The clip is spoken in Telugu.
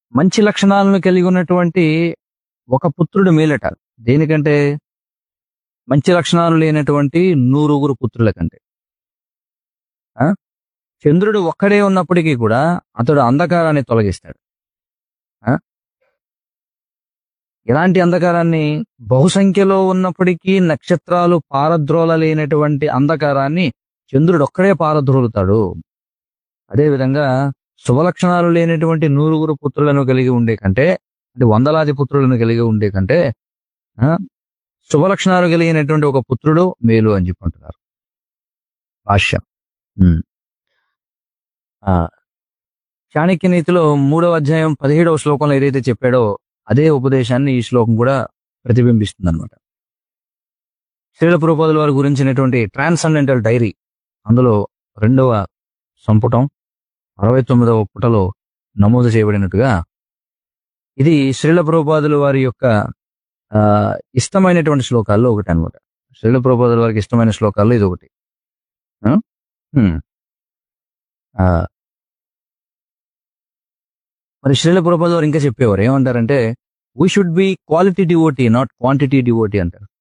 మంచి లక్షణాలను కలిగి ఉన్నటువంటి ఒక పుత్రుడు మేలట దేనికంటే మంచి లక్షణాలు లేనటువంటి నూరుగురు పుత్రుల కంటే ఆ? చంద్రుడు ఒక్కడే ఉన్నప్పటికీ కూడా అతడు అంధకారాన్ని తొలగిస్తాడు ఆ? ఎలాంటి అంధకారాన్ని బహుసంఖ్యలో ఉన్నప్పటికీ నక్షత్రాలు పారద్రోలలేనటువంటి అంధకారాన్ని చంద్రుడు ఒక్కడే పారద్రోలుతాడు అదేవిధంగా శుభలక్షణాలు లేనటువంటి నూరుగురు పుత్రులను కలిగి ఉండే కంటే అంటే వందలాది పుత్రులను కలిగి ఉండే కంటే ఆ, శుభలక్షణాలు కలిగినటువంటి ఒక పుత్రుడు మేలు అని చెప్పుకుంటున్నారు భాష్యం ఉమ్. ఆ, చాణక్య నీతిలో మూడవ అధ్యాయం పదిహేడవ శ్లోకంలో ఏదైతే చెప్పాడో అదే ఉపదేశాన్ని ఈ శ్లోకం కూడా ప్రతిబింబిస్తుంది అనమాట శ్రీల పురపాదుల వారి గురించినటువంటి ట్రాన్సెండెంటల్ డైరీ అందులో రెండవ సంపుటం అరవై తొమ్మిదవ పుటలో నమోదు చేయబడినట్టుగా ఇది శ్రీల ప్రభుపాదుల వారి యొక్క ఆ, ఇష్టమైనటువంటి శ్లోకాల్లో ఒకటి అనమాట శ్రీల ప్రభుపాదుల వారికి ఇష్టమైన శ్లోకాల్లో ఇది ఒకటి ఆ? హ్మ్. ఆ. మరి శ్రీల ప్రభుపాదుల వారు ఇంకా చెప్పేవారు ఏమంటారంటే we should be quality devotee not quantity devotee అంటారు